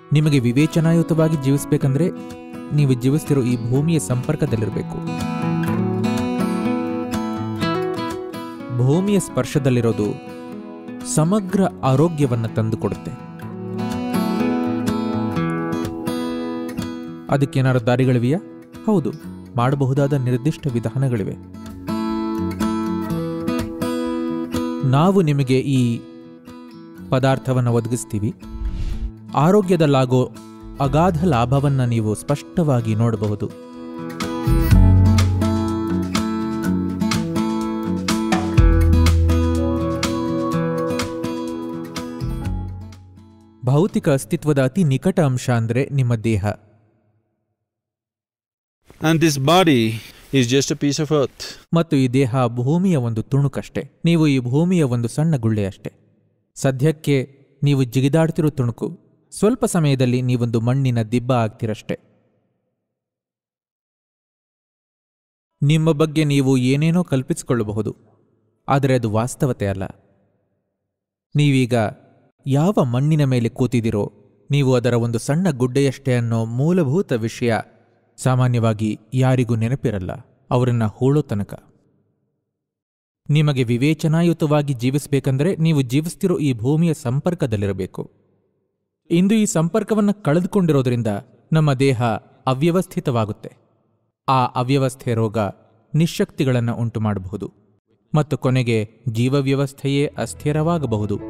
ನಿಮಗೆ ವಿವೇಚನಾಯುತವಾಗಿ ಜೀವಿಸಬೇಕಂದ್ರೆ ನೀವು ಜೀವಿಸ್ತಿರೋ ಈ ಭೂಮಿಯ ಸಂಪರ್ಕದಲ್ಲಿರಬೇಕು ಭೂಮಿಯ ಸ್ಪರ್ಶದಲ್ಲಿರೋದು ಸಮಗ್ರ ಆರೋಗ್ಯವನ್ನು ತಂದುಕೊಡುತ್ತೆ ಅದಕ್ಕೇನಾದ್ರು ದಾರಿಗಳಿವೆಯಾ ಹೌದು ಮಾಡಬಹುದಾದ ನಿರ್ದಿಷ್ಟ ವಿಧಾನಗಳಿವೆ ನಾವು ನಿಮಗೆ ಈ ಪದಾರ್ಥವನ್ನು ಒದಗಿಸ್ತೀವಿ ಆರೋಗ್ಯದಲ್ಲಾಗೋ ಅಗಾಧ ಲಾಭವನ್ನು ನೀವು ಸ್ಪಷ್ಟವಾಗಿ ನೋಡಬಹುದು ಭೌತಿಕ ಅಸ್ತಿತ್ವದ ಅತಿ ನಿಕಟ ಅಂಶ ಅಂದ್ರೆ ನಿಮ್ಮ ದೇಹ And this body is just a piece of earth. ಮತ್ತು ಈ ದೇಹ ಭೂಮಿಯ ಒಂದು ತುಣುಕಷ್ಟೇ ನೀವು ಈ ಭೂಮಿಯ ಒಂದು ಸಣ್ಣ ಗುಳ್ಳೆಯಷ್ಟೇ ಸದ್ಯಕ್ಕೆ ನೀವು ಜಿಗಿದಾಡ್ತಿರೋ ತುಣುಕು ಸ್ವಲ್ಪ ಸಮಯದಲ್ಲಿ ನೀವೊಂದು ಮಣ್ಣಿನ ದಿಬ್ಬ ಆಗ್ತಿರಷ್ಟೇ ನಿಮ್ಮ ಬಗ್ಗೆ ನೀವು ಏನೇನೋ ಕಲ್ಪಿಸಿಕೊಳ್ಳಬಹುದು ಆದರೆ ಅದು ವಾಸ್ತವತೆ ಅಲ್ಲ ನೀವೀಗ ಯಾವ ಮಣ್ಣಿನ ಮೇಲೆ ಕೂತಿದಿರೋ ನೀವು ಅದರ ಒಂದು ಸಣ್ಣ ಗುಡ್ಡೆಯಷ್ಟೇ ಅನ್ನೋ ಮೂಲಭೂತ ವಿಷಯ ಸಾಮಾನ್ಯವಾಗಿ ಯಾರಿಗೂ ನೆನಪಿರಲ್ಲ ಅವರನ್ನ ಹೂಳೋ ತನಕ ನಿಮಗೆ ವಿವೇಚನಾಯುತವಾಗಿ ಜೀವಿಸಬೇಕಂದ್ರೆ ನೀವು ಜೀವಿಸ್ತಿರೋ ಈ ಭೂಮಿಯ ಸಂಪರ್ಕದಲ್ಲಿರಬೇಕು ಇಂದು ಈ ಸಂಪರ್ಕವನ್ನು ಕಳೆದುಕೊಂಡಿರೋದ್ರಿಂದ ನಮ್ಮ ದೇಹ ಅವ್ಯವಸ್ಥಿತವಾಗುತ್ತೆ ಆ ಅವ್ಯವಸ್ಥೆ ರೋಗ ನಿಶಕ್ತಿಗಳನ್ನು ಉಂಟು ಮಾಡಬಹುದು ಮತ್ತು ಕೊನೆಗೆ ಜೀವವ್ಯವಸ್ಥೆಯೇ ಅಸ್ಥಿರವಾಗಬಹುದು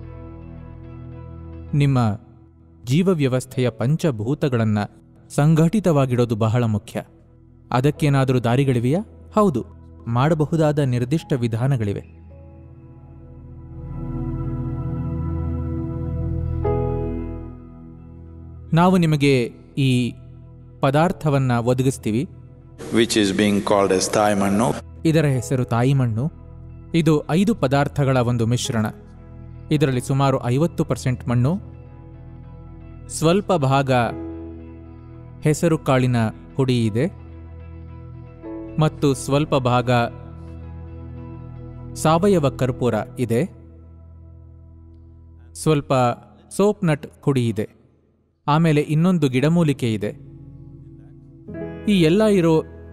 ನಿಮ್ಮ ಜೀವವ್ಯವಸ್ಥೆಯ ಪಂಚಭೂತಗಳನ್ನು ಸಂಘಟಿತವಾಗಿಡೋದು ಬಹಳ ಮುಖ್ಯ ಅದಕ್ಕೇನಾದರೂ ದಾರಿಗಳಿವೆಯಾ ಹೌದು ಮಾಡಬಹುದಾದ ನಿರ್ದಿಷ್ಟ ವಿಧಾನಗಳಿವೆ ನಾವು ನಿಮಗೆ ಈ ಪದಾರ್ಥವನ್ನ ಒದಗಿಸ್ತೀವಿ which is being called as Thai Manno. ಇದರ ಹೆಸರು ತಾಯಿ ಮಣ್ಣು ಇದು ಐದು ಪದಾರ್ಥಗಳ ಒಂದು ಮಿಶ್ರಣ ಇದರಲ್ಲಿ ಸುಮಾರು ಐವತ್ತು ಪರ್ಸೆಂಟ್ ಮಣ್ಣು ಸ್ವಲ್ಪ ಭಾಗ ಹೆಸರು ಕಾಳಿನ ಹುಡಿ ಇದೆ ಮತ್ತು ಸ್ವಲ್ಪ ಭಾಗ ಸಾವಯವ ಕರ್ಪೂರ ಇದೆ ಸ್ವಲ್ಪ ಸೋಪ್ ನಟ್ ಹುಡಿ ಇದೆ ಆಮೇಲೆ ಇನ್ನೊಂದು ಗಿಡಮೂಲಿಕೆ ಇದೆ ಈ ಎಲ್ಲ ಇರೋ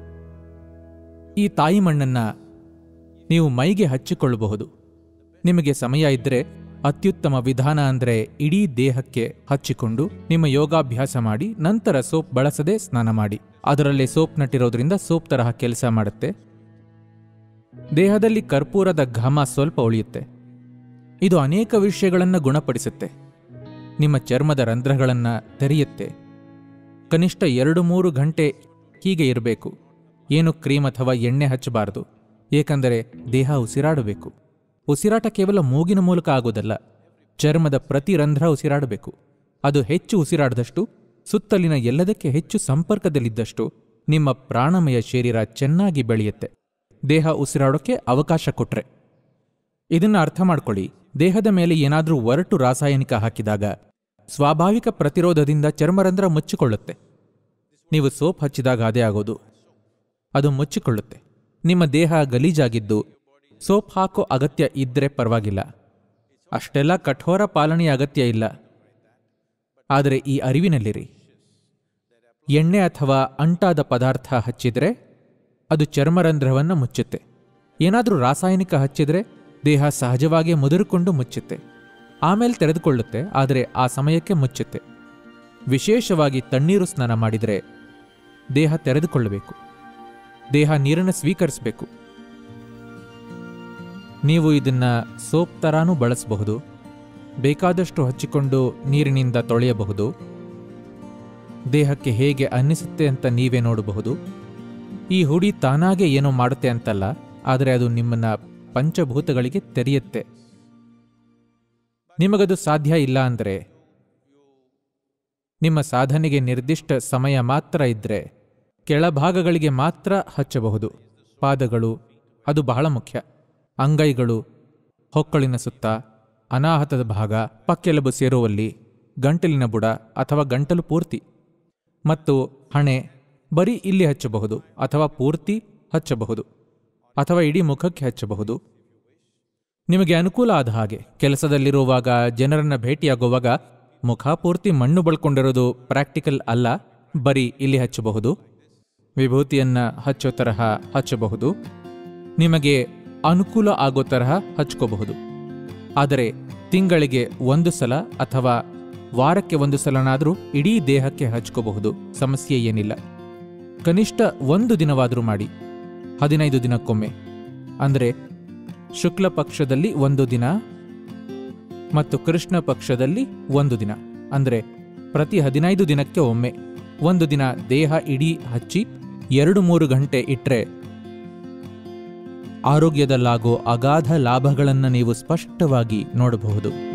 ಈ ತಾಯಿ ಮಣ್ಣನ್ನ ನೀವು ಮೈಗೆ ಹಚ್ಚಿಕೊಳ್ಳಬಹುದು ನಿಮಗೆ ಸಮಯ ಇದ್ದರೆ ಅತ್ಯುತ್ತಮ ವಿಧಾನ ಅಂದರೆ ಇಡೀ ದೇಹಕ್ಕೆ ಹಚ್ಚಿಕೊಂಡು ನಿಮ್ಮ ಯೋಗಾಭ್ಯಾಸ ಮಾಡಿ ನಂತರ ಸೋಪ್ ಬಳಸದೆ ಸ್ನಾನ ಮಾಡಿ ಅದರಲ್ಲಿ ಸೋಪ್ ನಟ್ಟಿರೋದ್ರಿಂದ ಸೋಪ್ ತರಹ ಕೆಲಸ ಮಾಡುತ್ತೆ ದೇಹದಲ್ಲಿ ಕರ್ಪೂರದ ಘಮ ಸ್ವಲ್ಪ ಉಳಿಯುತ್ತೆ ಇದು ಅನೇಕ ವಿಷಯಗಳನ್ನು ಗುಣಪಡಿಸುತ್ತೆ ನಿಮ್ಮ ಚರ್ಮದ ರಂಧ್ರಗಳನ್ನು ತೆರೆಯುತ್ತೆ ಕನಿಷ್ಠ ಎರಡು ಮೂರು ಗಂಟೆ ಹೀಗೆ ಇರಬೇಕು ಏನು ಕ್ರೀಮ್ ಅಥವಾ ಎಣ್ಣೆ ಹಚ್ಚಬಾರದು ಏಕೆಂದರೆ ದೇಹ ಉಸಿರಾಡಬೇಕು ಉಸಿರಾಟ ಕೇವಲ ಮೂಗಿನ ಮೂಲಕ ಆಗೋದಲ್ಲ ಚರ್ಮದ ಪ್ರತಿ ರಂಧ್ರ ಉಸಿರಾಡಬೇಕು ಅದು ಹೆಚ್ಚು ಉಸಿರಾಡದಷ್ಟು ಸುತ್ತಲಿನ ಎಲ್ಲದಕ್ಕೆ ಹೆಚ್ಚು ಸಂಪರ್ಕದಲ್ಲಿದ್ದಷ್ಟು ನಿಮ್ಮ ಪ್ರಾಣಮಯ ಶರೀರ ಚೆನ್ನಾಗಿ ಬೆಳೆಯುತ್ತೆ ದೇಹ ಉಸಿರಾಡೋಕ್ಕೆ ಅವಕಾಶ ಕೊಟ್ರೆ ಇದನ್ನ ಅರ್ಥ ಮಾಡ್ಕೊಳ್ಳಿ ದೇಹದ ಮೇಲೆ ಏನಾದರೂ ಒರಟು ರಾಸಾಯನಿಕ ಹಾಕಿದಾಗ ಸ್ವಾಭಾವಿಕ ಪ್ರತಿರೋಧದಿಂದ ಚರ್ಮರಂಧ್ರ ಮುಚ್ಚಿಕೊಳ್ಳುತ್ತೆ ನೀವು ಸೋಪ್ ಹಚ್ಚಿದಾಗ ಅದೇ ಆಗೋದು ಅದು ಮುಚ್ಚಿಕೊಳ್ಳುತ್ತೆ ನಿಮ್ಮ ದೇಹ ಗಲೀಜಾಗಿದ್ದು ಸೋಪ್ ಹಾಕೋ ಅಗತ್ಯ ಇದ್ರೆ ಪರವಾಗಿಲ್ಲ ಅಷ್ಟೆಲ್ಲ ಕಠೋರ ಪಾಲನೆಯ ಅಗತ್ಯ ಇಲ್ಲ ಆದರೆ ಈ ಅರಿವಿನಲ್ಲಿರಿ ಎಣ್ಣೆ ಅಥವಾ ಅಂಟಾದ ಪದಾರ್ಥ ಹಚ್ಚಿದ್ರೆ ಅದು ಚರ್ಮರಂಧ್ರವನ್ನು ಮುಚ್ಚುತ್ತೆ ಏನಾದರೂ ರಾಸಾಯನಿಕ ಹಚ್ಚಿದ್ರೆ ದೇಹ ಸಹಜವಾಗಿ ಮುದುರಿಕೊಂಡು ಮುಚ್ಚುತ್ತೆ ಆಮೇಲೆ ತೆರೆದುಕೊಳ್ಳುತ್ತೆ ಆದರೆ ಆ ಸಮಯಕ್ಕೆ ಮುಚ್ಚುತ್ತೆ ವಿಶೇಷವಾಗಿ ತಣ್ಣೀರು ಸ್ನಾನ ಮಾಡಿದರೆ ದೇಹ ತೆರೆದುಕೊಳ್ಳಬೇಕು ದೇಹ ನೀರನ್ನು ಸ್ವೀಕರಿಸಬೇಕು ನೀವು ಇದನ್ನ ಸೋಪ್ ತರಾನೂ ಬಳಸಬಹುದು ಬೇಕಾದಷ್ಟು ಹಚ್ಚಿಕೊಂಡು ನೀರಿನಿಂದ ತೊಳೆಯಬಹುದು ದೇಹಕ್ಕೆ ಹೇಗೆ ಅನ್ನಿಸುತ್ತೆ ಅಂತ ನೀವೇ ನೋಡಬಹುದು ಈ ಹುಡಿ ತಾನಾಗೆ ಏನೋ ಮಾಡುತ್ತೆ ಅಂತಲ್ಲ ಆದರೆ ಅದು ನಿಮ್ಮನ್ನ ಪಂಚಭೂತಗಳಿಗೆ ತೆರೆಯುತ್ತೆ ನಿಮಗದು ಸಾಧ್ಯ ಇಲ್ಲ ಅಂದರೆ ನಿಮ್ಮ ಸಾಧನೆಗೆ ನಿರ್ದಿಷ್ಟ ಸಮಯ ಮಾತ್ರ ಇದ್ರೆ ಕೆಳಭಾಗಗಳಿಗೆ ಮಾತ್ರ ಹಚ್ಚಬಹುದು ಪಾದಗಳು ಅದು ಬಹಳ ಮುಖ್ಯ ಅಂಗೈಗಳು ಹೊಕ್ಕಳಿನ ಸುತ್ತ ಅನಾಹತದ ಭಾಗ ಪಕ್ಕೆಲಬು ಸೇರುವಲ್ಲಿ ಗಂಟಲಿನ ಬುಡ ಅಥವಾ ಗಂಟಲು ಪೂರ್ತಿ ಮತ್ತು ಹಣೆ ಬರೀ ಇಲ್ಲಿ ಹಚ್ಚಬಹುದು ಅಥವಾ ಪೂರ್ತಿ ಹಚ್ಚಬಹುದು ಅಥವಾ ಇಡೀ ಮುಖಕ್ಕೆ ಹಚ್ಚಬಹುದು ನಿಮಗೆ ಅನುಕೂಲ ಆದ ಹಾಗೆ ಕೆಲಸದಲ್ಲಿರುವಾಗ ಜನರನ್ನ ಭೇಟಿಯಾಗುವಾಗ ಮುಖ ಪೂರ್ತಿ ಮಣ್ಣು ಬಳ್ಕೊಂಡಿರೋದು ಪ್ರಾಕ್ಟಿಕಲ್ ಅಲ್ಲ ಬರೀ ಇಲ್ಲಿ ಹಚ್ಚಬಹುದು ವಿಭೂತಿಯನ್ನ ಹಚ್ಚೋ ತರಹ ಹಚ್ಚಬಹುದು ನಿಮಗೆ ಅನುಕೂಲ ಆಗೋ ತರಹ ಹಚ್ಕೋಬಹುದು ಆದರೆ ತಿಂಗಳಿಗೆ ಒಂದು ಸಲ ಅಥವಾ ವಾರಕ್ಕೆ ಒಂದು ಸಲನಾದರೂ ಇಡೀ ದೇಹಕ್ಕೆ ಹಚ್ಕೋಬಹುದು ಸಮಸ್ಯೆ ಏನಿಲ್ಲ ಕನಿಷ್ಠ ಒಂದು ದಿನವಾದರೂ ಮಾಡಿ ಹದಿನೈದು ದಿನಕ್ಕೊಮ್ಮೆ ಅಂದರೆ ಶುಕ್ಲ ಪಕ್ಷದಲ್ಲಿ ಒಂದು ದಿನ ಮತ್ತು ಕೃಷ್ಣ ಪಕ್ಷದಲ್ಲಿ ಒಂದು ದಿನ ಅಂದರೆ ಪ್ರತಿ ಹದಿನೈದು ದಿನಕ್ಕೆ ಒಮ್ಮೆ ಒಂದು ದಿನ ದೇಹ ಇಡೀ ಹಚ್ಚಿ ಎರಡು ಮೂರು ಗಂಟೆ ಇಟ್ಟರೆ ಆರೋಗ್ಯದಲ್ಲಾಗೋ ಅಗಾಧ ಲಾಭಗಳನ್ನು ನೀವು ಸ್ಪಷ್ಟವಾಗಿ ನೋಡಬಹುದು